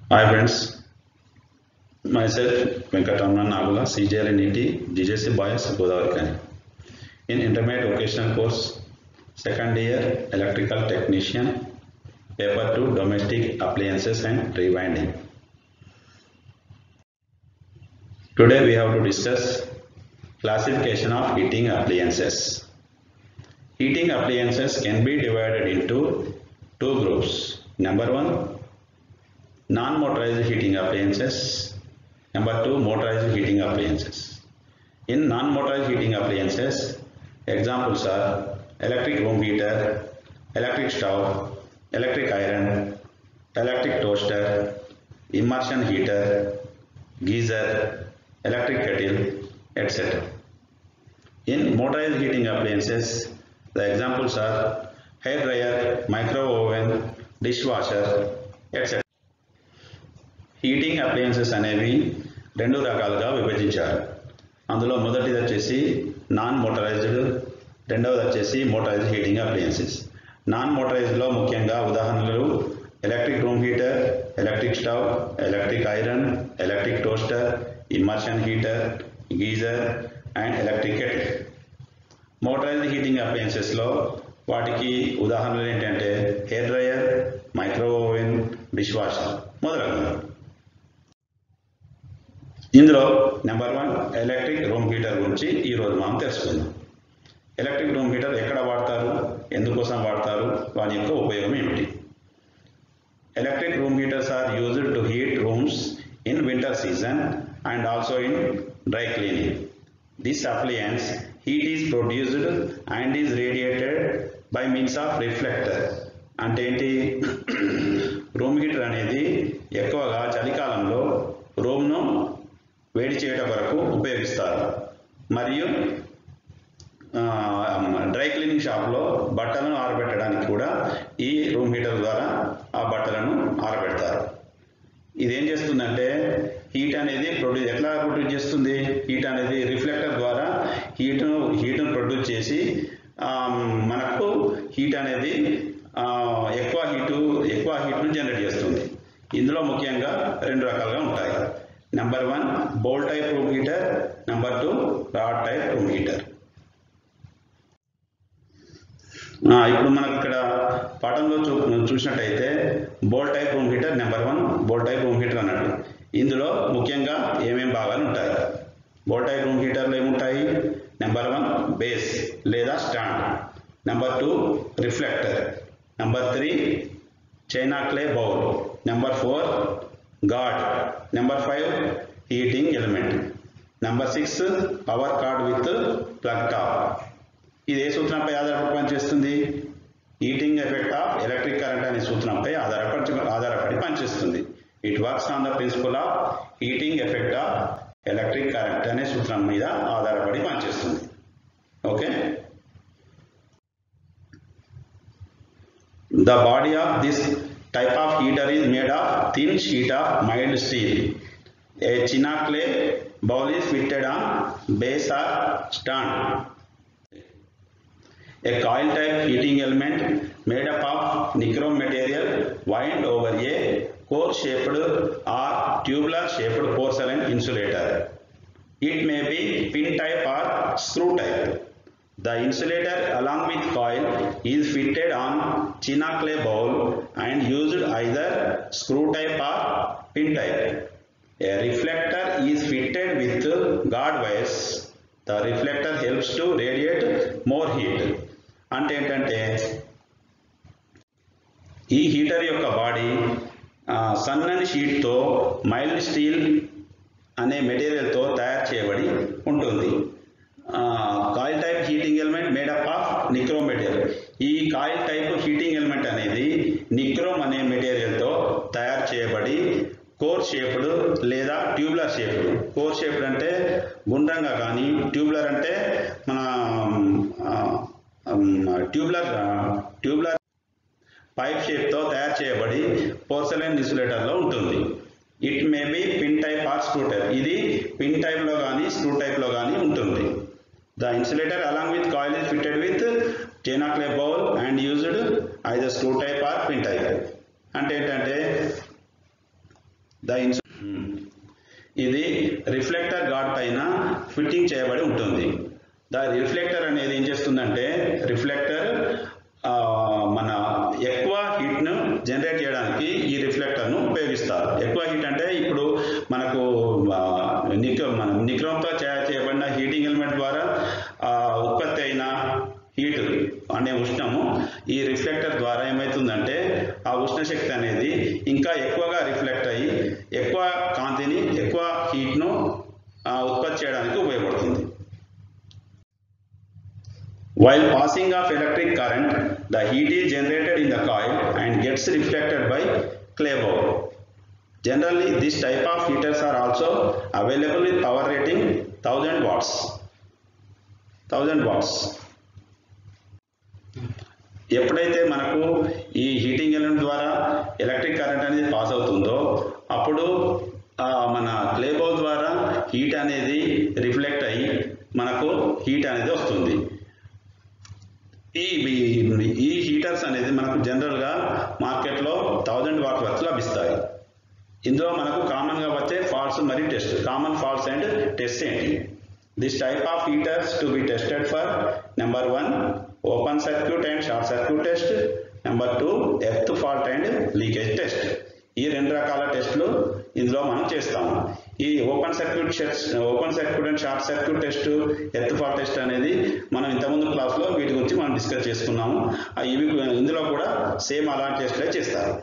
Hi friends, myself Venkatramana Nagula, CJL in ET, GJC Bias, Godavari In intermediate vocational course, second year electrical technician, paper 2 domestic appliances and rewinding. Today we have to discuss classification of heating appliances. Heating appliances can be divided into two groups. Number one, non-motorized heating appliances. Number two, motorized heating appliances. In non-motorized heating appliances, examples are electric room heater, electric stove, electric iron, electric toaster, immersion heater, geyser, electric kettle, etc. In motorized heating appliances, the examples are hair dryer, micro oven, dishwasher, etc. Heating appliances అనేవి రెండు రకాలుగా విభజించారు అందులో మొదటిది వచ్చేసి non motorized రెండవది వచ్చేసి motorized heating appliances non మోటరైజ్డ్లో ముఖ్యంగా ఉదాహరణలు electric room heater electric stove electric iron electric toaster immersion heater geyser and electric kettle motorized heating అప్లయన్సెస్లో వాటికి ఉదాహరణలు ఏంటంటే hair dryer micro oven dishwasher మొదలగునవి ఇందులో number one electric room heater గురించి ఈరోజు మనం తెలుసుకుందాం ఎలక్ట్రిక్ రూమ్ హీటర్ ఎక్కడ వాడతారు ఎందుకోసం వాడతారు వాటి యొక్క ఉపయోగం ఏమిటి electric room heaters are used to heat rooms in winter season and also in dry cleaning this appliance heat is produced and is radiated by means of reflector అంటే ఏంటి రూమ్ హీటర్ అనేది ఎక్కువగా చలికాలంలో రూమ్ను వేడి చేయడం కొరకు ఉపయోగిస్తారు మరియు డ్రై క్లీనింగ్ షాప్లో బట్టలను ఆరబెట్టడానికి కూడా ఈ రూమ్ హీటర్ ద్వారా ఆ బట్టలను ఆరబెడతారు ఇదేం చేస్తుందంటే హీట్ అనేది ప్రొడ్యూస్ ఎట్లా ప్రొడ్యూస్ చేస్తుంది హీట్ అనేది రిఫ్లెక్టర్ ద్వారా హీట్ను హీట్ను ప్రొడ్యూస్ చేసి మనకు హీట్ అనేది ఎక్కువ హీటు ఎక్కువ హీట్ను జనరేట్ చేస్తుంది ఇందులో ముఖ్యంగా రెండు రకాలుగా ఉంటాయి number one bowl type room heater number two rod type room heater ఇప్పుడు మనకు ఇక్కడ పటంలో చూ చూసినట్టయితే bowl type room heater number one bowl type room heater అన్నట్టు ఇందులో ముఖ్యంగా ఏమేం భాగాలు ఉంటాయి బోల్ టైప్ రూమ్ హీటర్లో ఏముంటాయి నెంబర్ వన్ బేస్ లేదా stand number two reflector number three china clay bowl number four guard number five heating element number six power cord with plug top ఇది ఏ సూత్రంపై ఆధారపడి పనిచేస్తుంది heating effect of electric current అనే సూత్రంపై ఆధారపడి ఆధారపడి పనిచేస్తుంది it works on the principle of heating effect of electric current అనే సూత్రం మీద ఆధారపడి పనిచేస్తుంది okay The body of this type of heater is made of thin sheet of mild steel. A china clay bowl is fitted on base or stand. A coil type heating element made up of nichrome material wind over a core shaped or tubular shaped porcelain insulator. It may be pin type or screw type. The insulator along with coil is fitted on china clay bowl and used either screw type or pin type. A reflector is fitted with guard wires. The reflector helps to radiate more heat. అంటే ఏంటంటే ఈ heater యొక్క body సన్నని షీట్తో mild steel అనే మెటీరియల్తో తయారు చేయబడి ఉంటుంది coil type heating element made up of nichrome material ఈ కాయిల్ టైప్ హీటింగ్ ఎలిమెంట్ అనేది నిక్రోమ్ అనే మెటీరియల్తో తయారు చేయబడి కోర్ షేప్డ్ లేదా ట్యూబ్లర్ షేప్డ్ కోర్ షేప్డ్ అంటే గుండ్రంగా కానీ ట్యూబ్లర్ అంటే మన ట్యూబ్లర్ ట్యూబ్లర్ పైప్ షేప్తో తయారు చేయబడి పోర్సలైన్ ఇన్సులేటర్లో ఉంటుంది it may be pin type or screw type ఇది పిన్ టైప్లో కానీ స్క్రూ టైప్లో కానీ ఉంటుంది The insulator along with coil is fitted with China clay bowl and used either screw type or pin type. అంటే ఏంటంటే ద ఇన్స్ ఇది రిఫ్లెక్టర్ గార్డ్ పైన ఫిట్టింగ్ చేయబడి ఉంటుంది ద రిఫ్లెక్టర్ అనేది ఏం చేస్తుందంటే రిఫ్లెక్టర్ మన ఎక్కువ హీట్ను జనరేట్ చేయడానికి ఈ రిఫ్లెక్టర్ను ఉపయోగిస్తారు ఎక్కువ హీట్ అంటే ఇప్పుడు మనకు ఆ, నిక్ మన నిక్రోమ్తో చేయబడిన హీటింగ్ ఎలిమెంట్ ద్వారా ఆ, ఉత్పత్తి అయిన హీట్ అనే ఉష్ణము ఈ రిఫ్లెక్టర్ ద్వారా ఏమవుతుందంటే ఆ ఉష్ణ శక్తి అనేది ఇంకా ఎక్కువగా రిఫ్లెక్ట్ అయ్యి ఎక్కువ కాంతిని ఎక్కువ హీట్ను ఉత్పత్తి చేయడానికి ఉపయోగపడుతుంది While passing of electric current, the heat is generated in the coil and gets reflected by Clabaugh. Generally, this type of heaters are also available with power rating 1000 watts. 1000 watts. ఎప్పుడైతే మనకు ఈ హీటింగ్ ఎలిమెంట్ ద్వారా electric current అనేది pass అవుతుందో అప్పుడు ఆ, మన క్లేబో ద్వారా హీట్ అనేది రిఫ్లెక్ట్ అయ్యి మనకు హీట్ అనేది వస్తుంది ఈ ఈ- ఈ హీటర్స్ అనేది మనకు జనరల్గా మార్కెట్లో థౌజండ్ వాట్ వరకు లభిస్తాయి ఇందులో మనకు కామన్గా వచ్చే ఫాల్ట్స్ మరియు test common faults and test ఏంటి this type of heaters to be tested for number one open circuit and short circuit test number two earth fault and leakage test ఈ రెండు రకాల టెస్టులు ఇందులో మనం చేస్తాము ఈ open circuit test open circuit and short circuit test earth fault test అనేది మనం ఇంతకుముందు క్లాస్లో వీటి గురించి మనం డిస్కస్ చేసుకున్నాము ఆ ఇవి ఇందులో కూడా సేమ్ అలాంటి టెస్ట్లే చేస్తారు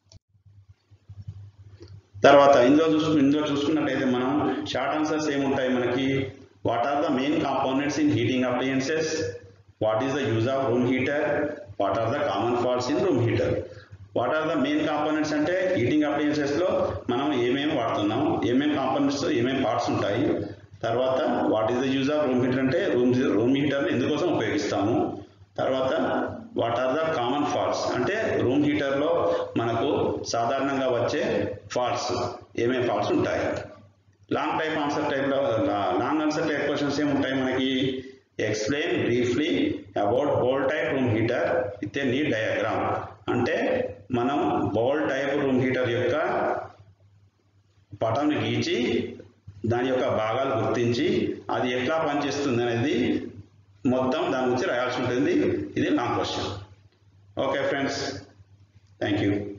తర్వాత ఇందులో చూసు ఇందులో చూసుకున్నట్టయితే మనం షార్ట్ ఆన్సర్స్ ఏముంటాయి మనకి what are the main components in heating appliances what is the use of room heater what are the common faults in room heater what are the main components అంటే హీటింగ్ అప్లయన్సెస్లో మనం ఏమేమి వాడుతున్నాం ఏమేమి కాంపోనెంట్స్ ఏమేమి పార్ట్స్ ఉంటాయి తర్వాత what is the use of room heater అంటే రూమ్ రూమ్ హీటర్ని ఎందుకోసం ఉపయోగిస్తాము తర్వాత what are the common faults అంటే రూమ్ హీటర్లో మనకు సాధారణంగా వచ్చే ఫాల్ట్స్ ఏమేమి ఫాల్ట్స్ ఉంటాయి లాంగ్ టైప్ ఆన్సర్ టైప్లో లాంగ్ ఆన్సర్ టైప్ క్వశ్చన్స్ ఏముంటాయి మనకి explain briefly about bowl type room heater with a neat diagram అంటే మనం బౌల్ టైప్ రూమ్ హీటర్ యొక్క పటంని గీచి దాని యొక్క భాగాలు గుర్తించి అది ఎట్లా పనిచేస్తుంది అనేది మొత్తం దాని గురించి రాయాల్సి ఉంటుంది ఇది long question okay friends thank you